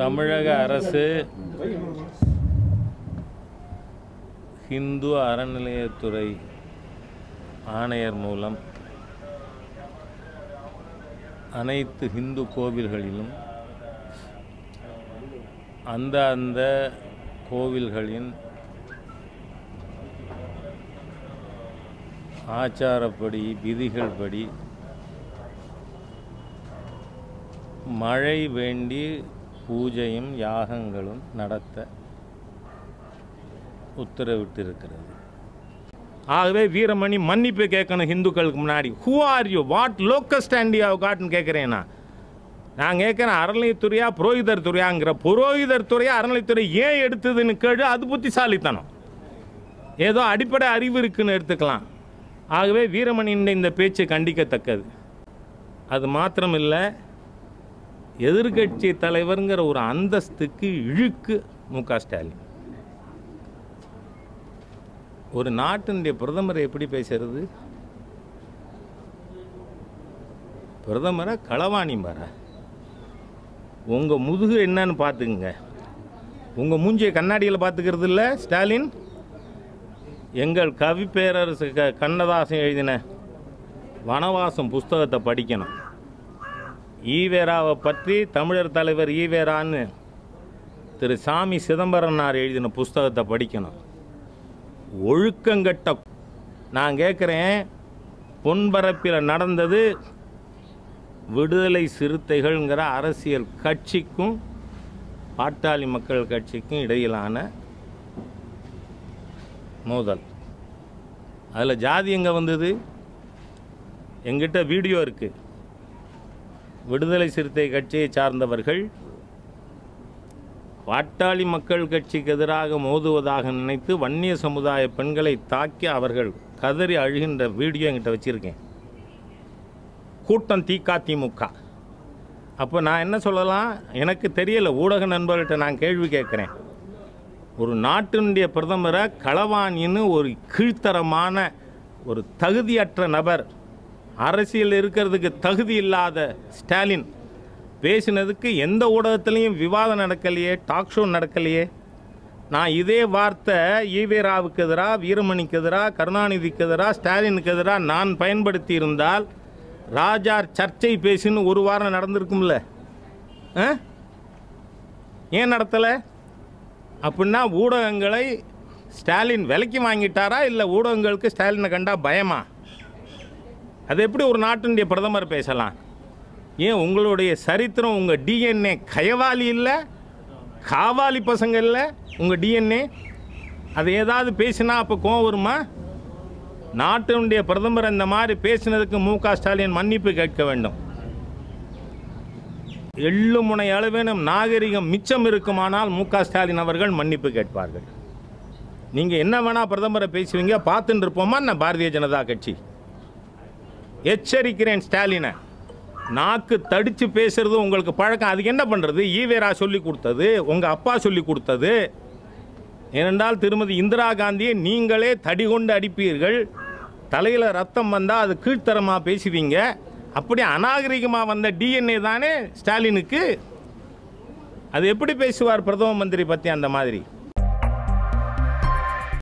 தமிழக அரசு ஹிந்து அறநிலையத்துறை ஆணையர் மூலம் அனைத்து ஹிந்து கோவில்களிலும் அந்த அந்த கோவில்களின் ஆச்சாரப்படி விதிகள் படி மழை வேண்டி பூஜையும் யாகங்களும் நடத்த உத்தரவிட்டிருக்கிறது ஆகவே வீரமணி மன்னிப்பு கேட்கணும் ஹிந்துக்களுக்கு முன்னாடி who are you what local stand you காட்டுன்னு கேட்குறேன் நான் நான் கேட்குறேன் அறநிலையத்துறையா புரோகிதர் துறையாங்கிற புரோகிதர் துறையா அறநிலையத்துறை ஏன் எடுத்ததுன்னு கேடு அது புத்திசாலித்தனம் ஏதோ அடிப்படை அறிவு இருக்குன்னு எடுத்துக்கலாம் ஆகவே வீரமணியின் இந்த பேச்சு கண்டிக்கத்தக்கது அது மாத்திரம் இல்லை எதிர்கட்சி தலைவருங்கிற ஒரு அந்தஸ்துக்கு இழுக்கு மு க ஸ்டாலின் ஒரு நாட்டினுடைய பிரதமரை எப்படி பேசுறது பிரதமரை களவாணி பார உங்கள் முதுகு என்னன்னு பார்த்துக்குங்க உங்கள் மூஞ்சியை கண்ணாடியில் பார்த்துக்கிறது இல்லை ஸ்டாலின் எங்கள் கவி பேரரசு க கண்ணதாசன் எழுதின வனவாசம் புஸ்தகத்தை படிக்கணும் ஈவேராவை பற்றி தமிழர் தலைவர் ஈவேரான்னு திரு சாமி சிதம்பரனார் எழுதின புஸ்தகத்தை படிக்கணும் ஒழுக்கங்கட்ட நான் கேட்குறேன் பொன்பரப்பில் நடந்தது விடுதலை சிறுத்தைகள்ங்கிற அரசியல் கட்சிக்கும் பாட்டாளி மக்கள் கட்சிக்கும் இடையிலான மோதல் அதில் ஜாதி எங்கே வந்தது எங்கிட்ட வீடியோ இருக்குது விடுதலை சிறுத்தை கட்சியை சார்ந்தவர்கள் பாட்டாளி மக்கள் கட்சிக்கு எதிராக மோதுவதாக நினைத்து வன்னிய சமுதாய பெண்களை தாக்கி அவர்கள் கதறி அழுகின்ற வீடியோ என்கிட்ட வச்சுருக்கேன் கூட்டம் திமுக அப்போ நான் என்ன சொல்லலாம் எனக்கு தெரியல ஊடக நண்பர்கள்ட்ட நான் கேள்வி கேட்குறேன் ஒரு நாட்டினுடைய பிரதமரை களவாணின்னு ஒரு கீழ்த்தரமான ஒரு தகுதியற்ற நபர் அரசியல் இருக்கிறதுக்கு தகுதி இல்லாத ஸ்டாலின் பேசினதுக்கு எந்த ஊடகத்துலேயும் விவாதம் நடக்கலையே டாக் ஷோ நடக்கலையே நான் இதே வார்த்தை ஈவேராவுக்கு எதிராக வீரமணிக்கு எதிராக கருணாநிதிக்கு எதிராக ஸ்டாலினுக்கு எதிராக நான் பயன்படுத்தி இருந்தால் ராஜா சர்ச்சை பேசின்னு ஒரு வாரம் நடந்திருக்கும்ல ஆ? ஏன் நடத்தலை அப்படின்னா ஊடகங்களை ஸ்டாலின் விலைக்கு வாங்கிட்டாரா இல்லை ஊடகங்களுக்கு ஸ்டாலினை கண்டா பயமா அது எப்படி ஒரு நாட்டினுடைய பிரதமர் பேசலாம் ஏன் உங்களுடைய சரித்திரம் உங்கள் டிஎன்ஏ கயவாலி இல்லை காவாலி பசங்க இல்லை உங்கள் டிஎன்ஏ அது ஏதாவது பேசினா அப்போ கோவம் வருமா நாட்டினுடைய பிரதமர் இந்த மாதிரி பேசினதுக்கு மு க ஸ்டாலின் மன்னிப்பு கேட்க வேண்டும் எள்ளு முனை அளவேனும் நாகரிகம் மிச்சம் இருக்குமானால் மு க ஸ்டாலின் அவர்கள் மன்னிப்பு கேட்பார்கள் நீங்கள் என்ன வேணால் பிரதமரை பேசுவீங்க பார்த்துட்டு இருப்போமா என்ன பாரதிய ஜனதா கட்சி எச்சரிக்கிறேன் ஸ்டாலினை நாக்கு தடிச்சு பேசுறது உங்களுக்கு பழக்கம் அதுக்கு என்ன பண்ணுறது ஈவேரா சொல்லி கொடுத்தது உங்கள் அப்பா சொல்லி கொடுத்தது ஏனென்றால் திருமதி இந்திரா காந்தியை நீங்களே தடி கொண்டு அடிப்பீர்கள் தலையில் ரத்தம் வந்தால் அது கீழ்த்தரமாக பேசுவீங்க அப்படி அநாகரிகமாக வந்த டிஎன்ஏ தானே ஸ்டாலினுக்கு அது எப்படி பேசுவார் பிரதம மந்திரி பற்றி அந்த மாதிரி